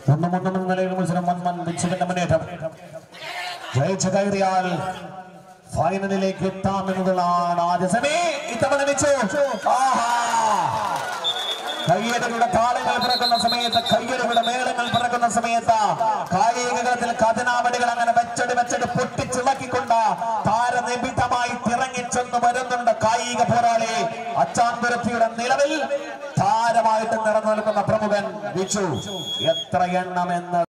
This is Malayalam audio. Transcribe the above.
ഒന്നും ഒന്നും എന്ന നിലയിൽ മത്സരം വൻ വൻ വിച്ചുവിന്റെ മുന്നേറ്റം ജയിച്ചു കയറിയാൽ ഫൈനലിലേക്ക് എത്താമെന്നതാണ് ആദ്യ സമയ ഇത്തവണ വെച്ചു ആഹാ കയ്യടികളുടെ താളങ്ങൾ പിറക്കുന്ന സമയത്ത് കയ്യടികളുടെ മേളങ്ങൾ പിറക്കുന്ന സമയത്ത് കായികത്തിൽ കഥനാവടികൾ അങ്ങനെ വെച്ചടി വെച്ചടി പൊട്ടിച്ചിളക്കിക്കൊണ്ട് താരനിബിധമായി തിറങ്ങിച്ചെന്ന് വരുന്നുണ്ട് കായിക പോരാളി അച്ചാന്തുരത്തിയുടെ നിലവിൽ താരമായിട്ട് നിറഞ്ഞു നിൽക്കുന്ന പ്രമുഖൻ വിച്ചു എത്ര എണ്ണമെന്ന്